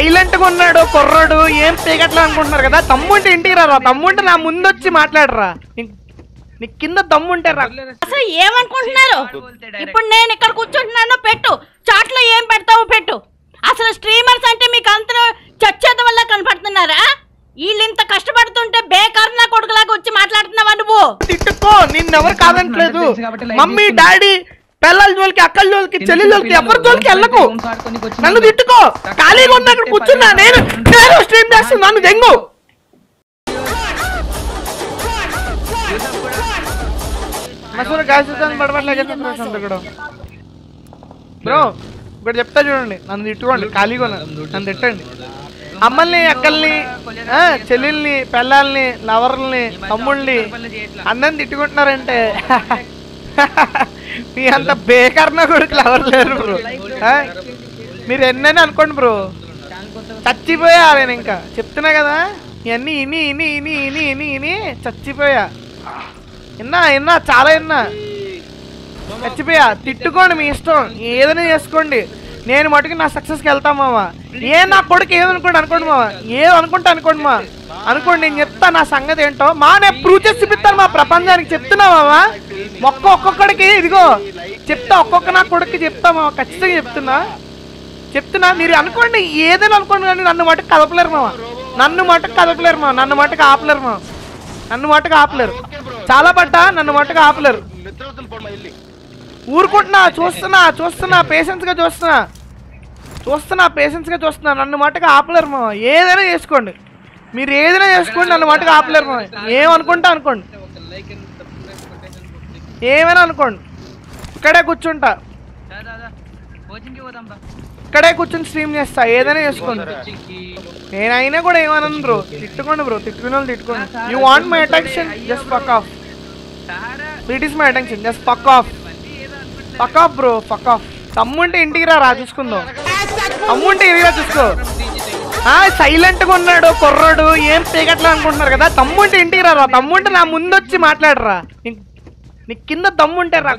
Silent గా ఉన్నాడు కుర్రాడు ఏం పీకట్లా అనుకుంటున్నారు కదా తమ్ముంటే ఇంటికి రారా తమ్ముంటే నా ముందు వచ్చి మాట్లాడరా నీ- నీ కింద దమ్ముంటే రా అసలు ఏమనుకుంటున్నారు ఇప్పుడు నేను ఇక్కడ కూర్చుంటున్నాను పెట్టు చాట్లో ఏం పెడతావు పెట్టు అసలు స్ట్రీమర్స్ అంటే మీకు అందరూ చచ్చేత వల్ల కనపడుతున్నారా వీళ్ళు ఇంత కష్టపడుతుంటే బేకార్ నా కొడుకులాగా వచ్చి మాట్లాడుతున్నావా నువ్వు తిట్టుకో నిన్నెవరు కాదనట్లేదు మమ్మీ డాడీ పిల్లల జోలికి అక్కల జోలికి చెల్లి జోలికి ఎవరి జోలికి వెళ్ళకు నన్ను తిట్టుకో ఖాళీగా ఉన్న అక్కడ కూర్చున్నా నేను నేను స్ట్రీమ్ చేస్తున్నా నన్ను దెంగు మసూరు గాయసుతాన్ని పడవట్లేదు ఇక్కడ బ్రో ఇక్కడ చెప్తా చూడండి నన్ను తిట్టుకోండి ఖాళీగా ఉన్నా నన్ను తిట్టండి అమ్మల్ని అక్కల్ని ఆ, చెల్లెల్ని పిల్లల్ని లవర్ల్ని తమ్ముళ్ళని అందరిని తిట్టుకుంటున్నారంటే మీ అంత బేకర్న కొడుకులు ఎవరు లేరు బ్రో ఆ? మీరు ఎన్నైనా అనుకోండి బ్రో చచ్చిపోయా నేను ఇంకా చెప్తున్నా కదా ఇవన్నీ ఇని ఇని ఇని ఇని ఇని ఇని చచ్చిపోయా విన్నా విన్నా చాలా విన్నా చచ్చిపోయా తిట్టుకోండి మీ ఇష్టం ఏదైనా చేసుకోండి నేను మటుకు నా సక్సెస్కి వెళ్తా మామ ఏ నా కొడుకు ఏదనుకోండి అనుకోండి మామ ఏది అనుకుంటా అనుకోండి మా అనుకోండి నేను చెప్తా నా సంగతి ఏంటో మా నేను ప్రూవ్ చేసి చూపిస్తాను మా ప్రపంచానికి చెప్తున్నా మామ మొక్క ఒక్కొక్కడికి ఇదిగో చెప్తా ఒక్కొక్క నా కొడుకు చెప్తా మామ ఖచ్చితంగా చెప్తున్నా చెప్తున్నా మీరు అనుకోండి ఏదైనా అనుకోండి కానీ నన్ను మటుకు కదపలేరు మామ నన్ను మటుకు కదపలేరు మా నన్ను మటుకు ఆపలేరు మా నన్ను మటుకు ఆపలేరు చాలా పడ్డా నన్ను మటుకు ఆపలేరు ఊరుకుంటున్నా చూస్తున్నా చూస్తున్నా పేషెన్స్ గా చూస్తున్నా చూస్తున్నా పేషెన్స్ గా చూస్తున్నా నన్ను మటుకు ఆపలేరు మా ఏదైనా చేసుకోండి మీరు ఏదైనా చేసుకోండి నన్ను మటుకు ఆపలేరు మా ఏమనుకుంటా అనుకోండి ఏమైనా అనుకోండి ఇక్కడే కూర్చుంటా ఇక్కడే కూర్చొని స్ట్రీమ్ చేస్తా ఏదైనా చేసుకోండి నేనైనా కూడా ఏమన్నాను బ్రో తిట్టుకోండి బ్రో తిట్టుకునే వాళ్ళు తిట్టుకోండి you want my attention just fuck off it is my attention just fuck off fuck off bro fuck off తమ్ముంటే ఇంటికి రా రా చూసుకుందాం తమ్ముంటే ఇంటికి రా చూసుకో ఆ సైలెంట్ గా ఉన్నాడు కుర్రాడు ఏం పీకట్లా అనుకుంటున్నారు కదా తమ్ముంటే ఇంటికి రా రా తమ్ముంటే నా ముందు వచ్చి మాట్లాడరా నీ- నీ కింద దమ్ముంటే రా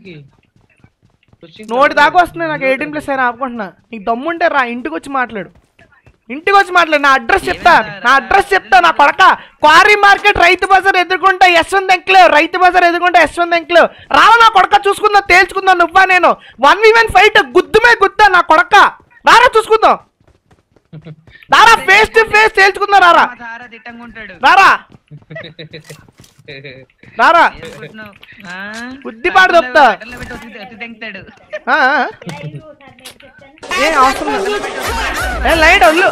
నోటి దాకా వస్తున్నాయి నాకు ఎయిటీన్ ప్లస్ అయినా ఆపుకుంటున్నా నీకు దమ్ముంటే రా ఇంటికి వచ్చి మాట్లాడు ఇంటికి వచ్చి మాట్లాడు నా అడ్రస్ చెప్తా నా అడ్రస్ చెప్తా నా కొడక క్వారీ మార్కెట్ రైతు బజార్ ఎదుర్కొంటా యశ్వంత్ ఎంక్లేవ్ రైతు బజార్ ఎదుర్కొంటా యశ్వంత్ ఎంక్లేవ్ రావా నా కొడక చూసుకుందాం తేల్చుకుందాం నువ్వా నేను వన్ వి వన్ ఫైట్ గుద్దుమే గుద్దా నా కొడక రారా చూసుకుందాం రారా ఫేస్ టు ఫేస్ తేల్చుకుందాం రారా సారా తిట్టంగా ఉంటాడు రారా రారా ఏమనుకుంటున్నావ్? ఆ? బుద్ధిపాడు చెప్తా. బట్టల్లో పెట్టి ఒత్తి- ఒత్తి తెంగుతాడు. ఆ, ఆ. ఏం అవసరం లేదు ఏ లైట్ వదిలు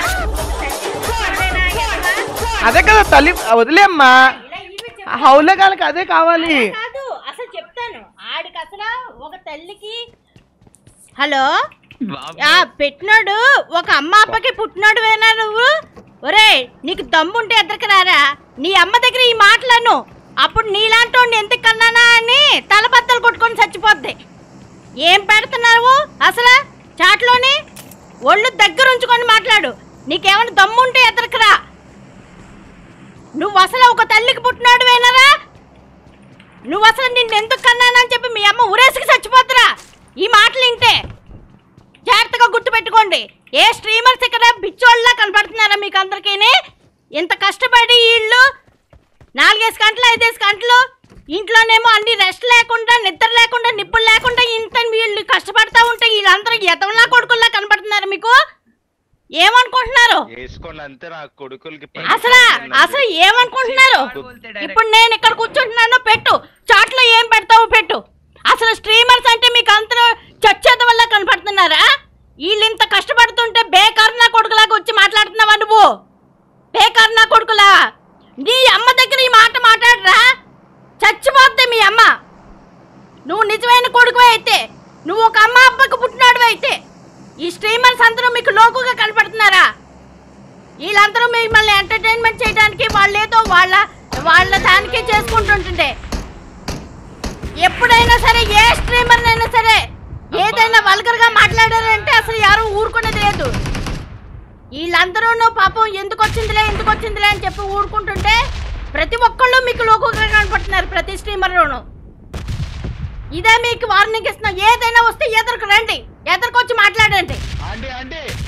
అదే కదా తల్లి వదిలేమ్మా ఆ హౌలే కాలకి అదే కావాలి కాదు అసలు చెప్తాను ఆడికి అసలు ఒక తల్లికి హలో ఆ పెట్టినాడు ఒక అమ్మ అప్పకి పుట్టినాడు వేనా నువ్వు ఒరే నీకు దమ్ముంటే ఎద్దరికి రారా నీ అమ్మ దగ్గర ఈ మాటలను అప్పుడు నీలాంటి వాడిని ఎందుకు కన్నానా అని తలబద్దలు కొట్టుకొని చచ్చిపోద్ది ఏం పెడుతున్నావు అసలు చాట్లోని ఒళ్ళు దగ్గర ఉంచుకొని మాట్లాడు నీకేమైనా దమ్ముంటే ఎద్దరికి రా నువ్వు అసలు ఒక తల్లికి పుట్టినాడు వేనరా నువ్వు అసలు నిన్ను ఎందుకు కన్నానని చెప్పి మీ అమ్మ ఊరేసుకు చచ్చిపోతురా ఈ మాటలు వింటే జాగ్రత్తగా గుర్తుపెట్టుకోండి ఏ స్ట్రీమర్స్ ఇక్కడ బిచ్చోళ్ళ కనపడుతున్నారా మీకు అందరికీ ఇంత కష్టపడి వీళ్ళు నాలుగేసి గంటలు ఐదేసి గంటలు ఇంట్లోనేమో అన్ని రెస్ట్ లేకుండా నిద్ర లేకుండా నిప్పులు లేకుండా ఇంత వీళ్ళు కష్టపడతా ఉంటే వీళ్ళందరూ ఎదవలా కొడుకుల్లా కనపడుతున్నారు మీకు ఏమనుకుంటున్నారు వేసుకోండి అంతే నా కొడుకులకి అసలు అసలు ఏమనుకుంటున్నారు ఇప్పుడు నేను ఇక్కడ కూర్చుంటున్నాను పెట్టు చాట్లో ఏం పెడతావు పెట్టు అసలు స్ట్రీమర్స్ అంటే మీకు అందరూ చచ్చేత వల్ల కనపడుతున్నారా వీళ్ళు ఇంత కష్టపడుతుంటే బేకార్ నా కొడుకులాగా వచ్చి మాట్లాడుతున్నావా నువ్వు బేకార్ నా కొడుకులా నీ అమ్మ దగ్గర ఈ మాట మాట్లాడరా చచ్చిపోద్ది మీ అమ్మ నువ్వు నిజమైన కొడుకువే అయితే నువ్వు ఒక అమ్మ అబ్బకు పుట్టినాడు అయితే ఈ స్ట్రీమర్స్ అందరూ మీకు లోకుగా కనపడుతున్నారా వీళ్ళందరూ మిమ్మల్ని ఎంటర్టైన్మెంట్ చేయడానికి వాళ్ళేదో వాళ్ళ వాళ్ళ దానికే చేసుకుంటుంటుంటే ఎప్పుడైనా సరే ఏ స్ట్రీమర్ అయినా సరే ఏదైనా వల్గర్ గా మాట్లాడారంటే అసలు ఎవరు ఊరుకునేది లేదు వీళ్ళందరూ పాపం ఎందుకు వచ్చిందిలే ఎందుకు వచ్చిందిలే అని చెప్పి ఊరుకుంటుంటే ప్రతి ఒక్కళ్ళు మీకు లోకుగా కనపడుతున్నారు ప్రతి స్ట్రీమర్లోనూ ఇదే మీకు వార్నింగ్ ఇస్తున్నాం ఏదైనా వస్తే ఎదురుకు రండి ఎదురుకొచ్చి మాట్లాడండి ఆంటీ ఆంటీ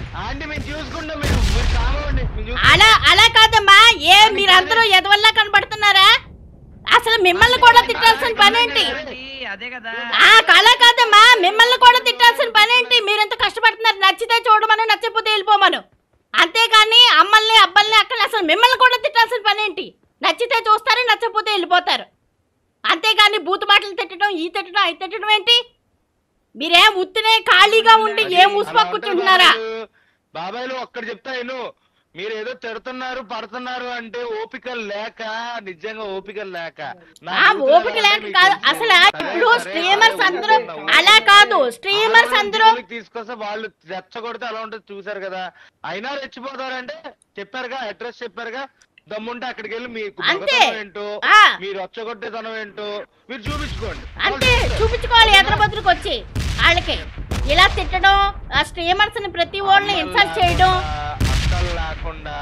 ఆంటీ మేము చూసుకుంటాం మీరు మీరు కావండి మేము చూసుకుంటాం. అలా అలా కాదమ్మా ఏ మీరందరూ ఎదవల్లా కనబడుతున్నారా అసలు మిమ్మల్ని కూడా తిట్టాల్సిన పని ఏంటి అదే కదా ఆ కళ కాదమ్మా మిమ్మల్ని కూడా తిట్టాల్సిన పని ఏంటి మీరెంత కష్టపడుతున్నారు నచ్చితే చూడమను నచ్చకపోతే వెళ్ళిపోమను అంతేగాని అమ్మల్ని అబ్బల్ని అక్కల్ని అసలు మిమ్మల్ని కూడా తిట్టాల్సిన పని ఏంటి నచ్చితే చూస్తారు నచ్చకపోతే వెళ్ళిపోతారు అంతేగాని బూతు మాటలు తిట్టడం ఈ తిట్టడం అయి తిట్టడం ఏంటి మీరేం ఉత్తినే ఖాళీగా ఉండి ఏం అలా ఊసిపా ఉంటే కూర్చుంటున్నారా బాబాయ్లు, బాబాయ్లు ఒక్కటి చెప్తా నేను మీరు ఏదో తిడుతున్నారు పడుతున్నారు అంటే ఓపిక లేక నిజంగా ఓపిక లేక నా ఆ కూతురు ఓపిక ఎలా లేక అంటే కాదు మీకు అసలు తెలుసు. ఇప్పుడు సరే, స్ట్రీమర్స్ సరే, అందరూ ఊరుకుందాం, అలా ఊరుకుందాం. కాదు స్ట్రీమర్స్ ఆడవాళ్ళని అందరూ జోలికి తీసుకొస్తే వాళ్ళు రెచ్చగొడితే అలా ఉంటుంది చూసారు కదా అయినా రెచ్చిపోతారంటే చెప్పారుగా అడ్రస్ చెప్పారుగా దమ్ముంటే అక్కడికి వెళ్ళి మీకు అంతే. మగతనం ఏంటో ఆ. మీరు వచ్చగొట్టేతనం ఏంటో మీరు చూపించుకోండి అంతే చూపించుకోవాలి ఎదరబద్రకు వచ్చి వాళ్ళకి ఇలా తిట్టడం ఆ స్ట్రీమర్స్ ని ప్రతి వాళ్ళని ఇన్సల్ట్ చేయడం అక్కలు లేకుండా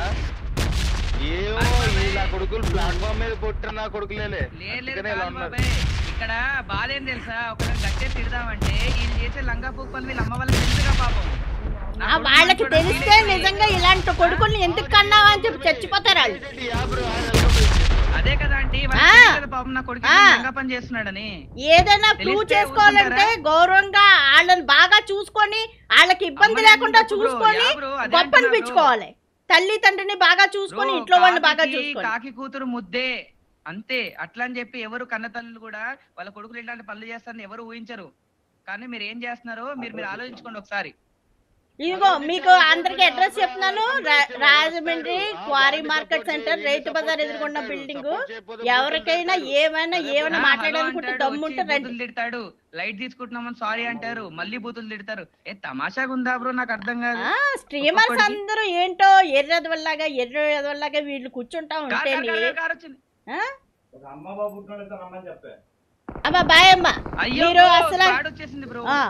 ఏమో ఇలా కొడుకులు ప్లాట్ఫామ్ మీద పుట్టిన నా కొడుకులేలే లేదు అందుకనే ఇలా కాదు ఉన్నారు బాబాయ్. ఇక్కడ బాధ ఏం తెలుసా ఒకరిని గట్టే తిడదామంటే వీళ్ళు చేసే లంగా పూపలు వీళ్ళ అమ్మ వాళ్ళకి తెలుసుగా పాపం నా ఆ కొడుకు వాళ్ళకి మంచోడు, తెలిస్తే వీళ్ళకి నిజంగా ఇలాంటి కొడుకుల్ని ఎందుకు కన్నావా అని చెప్పి చచ్చిపోతారు వాళ్ళు ఏంటి యా బ్రో, ఆ వెళ్ళిపోయింది. అదే కదా ఆంటీ ఆ. వాళ్ళకి తెలియదు కదా పాపం నా కొడుకు ఆ. లంగా పని చేస్తున్నాడని ఏదైనా ప్రూవ్ తెలిస్తే చేసుకోవాలంటే ఊరుకుంటారా? గౌరవంగా వాళ్ళని బాగా చూసుకొని వాళ్ళకి ఇబ్బంది అమ్మ లేకుండా నాన్న తప్పు బ్రో, చూసుకొని యా బ్రో, అదే గొప్ప అంటున్నా అనిపించుకోవాలి తల్లి తండ్రిని బాగా చూసుకొని బ్రో, ఇంట్లో వాళ్ళని బాగా కాకికి చూసుకొని కాకి కూతురు ముద్దే అంతే అట్లా అని చెప్పి ఎవరు కన్న తల్లులు కూడా వాళ్ళ కొడుకులు ఇట్లాంటి పనులు చేస్తారని ఎవరు ఊహించరు కానీ మీరు ఏం చేస్తున్నారో మీరు మీరు ఆలోచించుకోండి ఒకసారి ఇదిగో మీకు అందరికి అడ్రస్ చెప్తున్నాను రా- రాజమండ్రి క్వారీ మార్కెట్ సెంటర్ రైతు బజార్ ఎదుర్కొన్న బిల్డింగ్ ఎవరికైనా ఏమైనా ఏమైనా ఆ, మాట్లాడాలనుకుంటే హలో అంటాడు, దమ్ముంటే వచ్చి రండి బూతులు తిడతాడు లైట్ తీసుకుంటున్నామని సారీ అంటారు మళ్ళీ బూతులు తిడతారు ఏ తమాషాగా ఉందా బ్రో నాకు అర్థం కాదు ఆ స్ట్రీమర్స్ ఒక్కొక్కడికి- అందరూ ఏంటో ఎర్రదవల్లాగా ఎర్రదవల్లాగా వీళ్ళు కూర్చుంటా కార్, ఉంటే కార్, కార్, కార్ వచ్చింది. అమ్మా బాయ్ అమ్మా అయ్యో మీరు బ్రో, అసలు కార్ వచ్చేసింది బ్రో ఆ.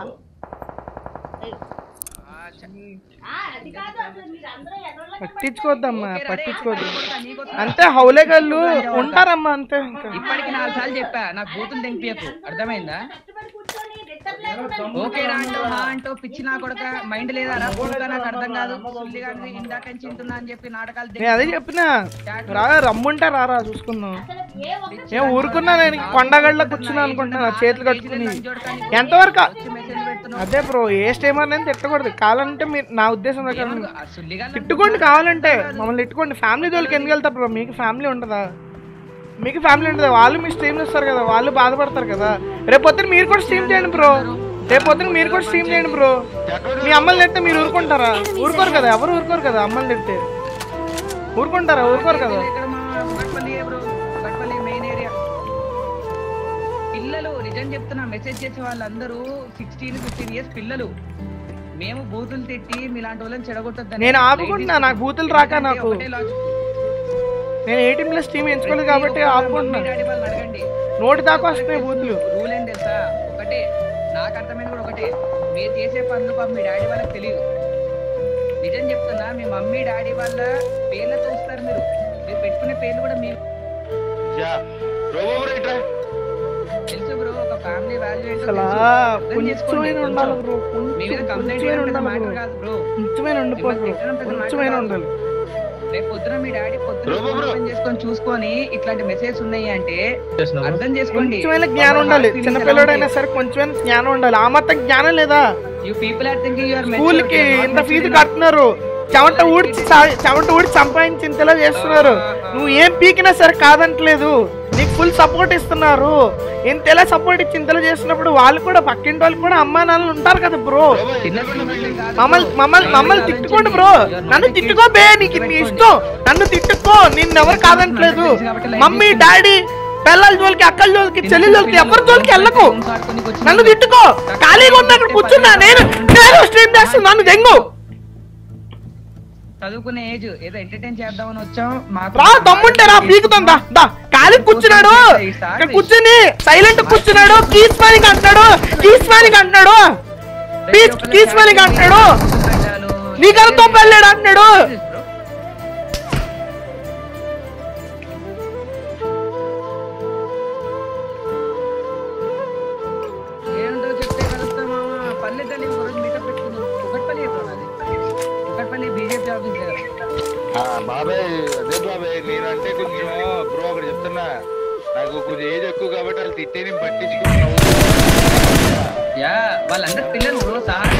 ఆ, చ- ఆ, అది కాదు అసలు మీరు అందరూ ఎర్రదవల్లాగా పట్టించుకోవద్దమ్మా ఓకే రా, రే, పట్టించుకోవద్దు కొడుకా, నీకోసం అంతే హౌలేగాళ్ళు ఉంటారమ్మా అంతే ఇంకా ఇప్పటికి నాలుగు సార్లు చెప్పా నాకు బూతులు తెంపియకు అర్థమైందా కష్టపడి కూర్చొని రిటర్న్ లేకుండా ఓకే రా అంటూ హా అంటూ పిచ్చి నా కొడక మైండ్ లేదా రా కొడుక నాకు అర్థం కాదు సుల్లిగా ఇందాక నుంచి వింటున్నా అని చెప్పి నాటకాలు నేను అదే తెంపి- చెప్పినా రా రమ్ముంటే రారా చూసుకుందాం అసలు ఏ ఒక్క నేను ఊరుకున్నా నేను కొండగడ్లో కూర్చున్నా అనుకుంటున్నా నా చేతులు కట్టుకుని ఎంతవరకు వచ్చి మెసేజ్ పెడుతున్నావు అదే బ్రో ఏ స్టేమర్ నేను తిట్టకూడదు కావాలంటే మీరు నా ఉద్దేశం ప్రకారం ఏమనుకో, ఆ సుల్లిగా తిట్టుకోండి కావాలంటే మమ్మల్ని తిట్టుకోండి ఫ్యామిలీ జోలికి ఎందుకు వెళ్తారు బ్రో మీకు ఫ్యామిలీ ఉంటుందా మీకు ఫ్యామిలీ ఉంటుందా వాళ్ళు మీ స్ట్రీమ్ ఇస్తారు కదా వాళ్ళు బాధపడతారు కదా రేపు పొద్దున మీరు కూడా స్ట్రీమ్ చేయండి బ్రో రేపు పొద్దున మీరు కూడా స్ట్రీమ్ చేయండి బ్రో మీ అమ్మల్ని తిడితే మీరు ఊరుకుంటారా ఊరుకోరు కదా ఎవరు ఊరుకోరు కదా అమ్మల్ని తిడితే ఊరుకుంటారా ఊరుకోరు కదా ఇక్కడ మా Ugatpalli bro Ugatpalli main area పిల్లలు నిజం చెప్తున్నా మెసేజ్ చేసే వాళ్ళందరూ సిక్స్టీన్ ఫిఫ్టీన్ ఇయర్స్ పిల్లలు మేము బూతులు తిట్టి మీలాంటి వాళ్ళని చెడగొట్టద్దని నేను ఆపుకుంటున్నా నాకు బూతులు రాక నాకు నేను ఎయిటీన్ ప్లస్ టీమ్ ఎంచుకోలేదు కాబట్టి ఆపుకుంటున్నా అడగండి నోటి దాకా వస్తున్నాయి బూతులు రూల్ ఏం తెలుసా ఒకటే నాకు అర్థమైంది కూడా ఒకటే మీరు చేసే పనులు పాపం మీ డాడీ వాళ్ళకి తెలియదు నిజం చెప్తున్నా మీ మమ్మీ డాడీ వాళ్ళ పేర్లతో వస్తారు మీరు మీరు పెట్టుకునే పేర్లు కూడా మీ యా రోబో బ్రో ఇట్రా తెలుసు బ్రో ఒక ఫ్యామిలీ వాల్యూ ఏంటో అసలు తెలుసు. అర్థం చేసుకోండి కొంచెమైనా ఉండాలి కొంచెం. బ్రో మీ మీద కొంచెం కంప్లైంట్ కొంచెమైనా పెద్ద ఉండాలి మ్యాటర్ బ్రో కాదు బ్రో కొంచెమైనా ఉండిపోదు బ్రో కొంచెమైనా ఉండాలి రేపు పొద్దున మీ డాడీ పొద్దున బ్రో, బ్రో, బ్రో. ఓపెన్ చేసుకొని చూసుకొని ఇట్లాంటి మెసేజ్ ఉన్నాయి అంటే అర్థం చేసుకోండి కొంచెమైనా జ్ఞానం ఉండాలి చిన్నపిల్లడైనా సరే కొంచెమైనా జ్ఞానం ఉండాలి ఆ మాత్రం జ్ఞానం లేదా you people are thinking your school కి ఇంత ఫీజు కడుతున్నారు చెమట ఊడ్చి సా- చెమట ఊడ్చి సంపాదించి ఇంతలా చేస్తున్నారు నువ్వు ఏం పీకినా సరే కాదంటలేదు నీకు ఫుల్ సపోర్ట్ ఇస్తున్నారు ఇంతలా సపోర్ట్ ఇచ్చి ఇంతలా చేస్తున్నప్పుడు వాళ్ళు కూడా పక్కింటి వాళ్ళు కూడా అమ్మా నాన్నలు ఉంటారు కదా బ్రో మమ్మల్ని మమ్మల్ని మమ్మల్ని తిట్టుకోండి బ్రో నన్ను తిట్టుకో బే నీకు నీ ఇష్టం నన్ను తిట్టుకో నిన్ను ఎవరు కాదంటలేదు మమ్మీ డాడీ పిల్లల జోలికి అక్కల జోలికి చెల్లి జోలికి ఎవరి జోలికి వెళ్ళకు నన్ను తిట్టుకో ఖాళీగా ఉన్న అక్కడ కూర్చున్నా నేను నేను స్ట్రీమ్ చేస్తాను నన్ను దెంగు చదువుకునే ఏజ్ ఏదో ఎంటర్టైన్ చేద్దామని వచ్చాం మాకు రా దమ్ముంటే రా పీకుతాం దా దా ఖాళీ కూర్చున్నాడు ఇక్కడ కూర్చుని సైలెంట్ కూర్చున్నాడు కీస్ పనికి అంటున్నాడు కీస్ పనికి అంటున్నాడు కీస్ కీస్ పనికి అంటున్నాడు నీకన్నా పెళ్ళాడు అంటున్నాడు ఏంటో చెప్తే కలుస్తా మామ పల్లె తల్లి ఒక రోజు మీటప్ పెట్టుకుందాం ఒకటి పని చెప్పాను అది కుక్కట్పల్లి బీజేపీ ఆఫీస్ దగ్గర ఆ, బాబాయ్ అదే బాబాయ్ నేనంటే కొంచెం బ్రో ఒకటి చెప్తున్నా నాకు కొంచెం ఏజ్ ఎక్కువ కాబట్టి వాళ్ళు తిట్టే నేను పట్టించుకున్నాను యా వాళ్ళందరు పిల్లలు బ్రో సార్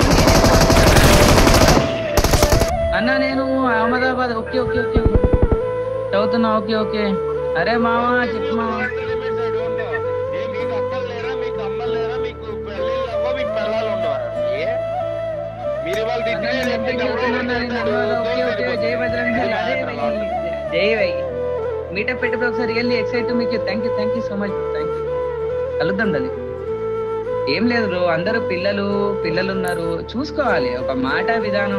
అన్న నేను అహ్మదాబాద్ ఓకే ఓకే ఓకే చదువుతున్నా ఓకే ఓకే అరే మావా చెప్పు మావా ఏ మీకు అక్కలు లేరా మీకు అమ్మలు లేరా మీకు పెళ్ళిళ్ళు అవ్వ మీకు పిల్లలు ఉండవా ఏ మీరు ఇవాళ అన్న, తిట్టినే నేను రేపు ఎంతకి మీకు ఎవరో చదువుతున్నా, నేను తిడతాడు. అహ్మదాబాద్, ఓకే ఓకే జై బజరంగ్ దళ్. అదే భయ్, జై భయ్ మీటప్ పెట్టినప్పుడు ఒకసారి రియల్లీ ఎక్సైట్ మీకు thank you thank you so much thank you కలుద్దాం తల్లి ఏం లేదు బ్రో అందరూ పిల్లలు పిల్లలు ఉన్నారు చూసుకోవాలి ఒక మాట విధానం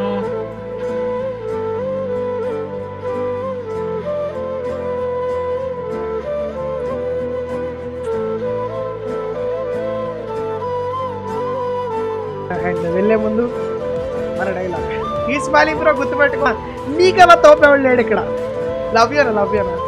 అండ్ వెళ్ళే ముందు మన డైలాగ్ ఈ స్మైలింగ్ బ్రో గుర్తుపెట్టుకో నీకలా తోపేవాళ్ళు లేడు ఇక్కడ లవ్ యూ లవ్ యూ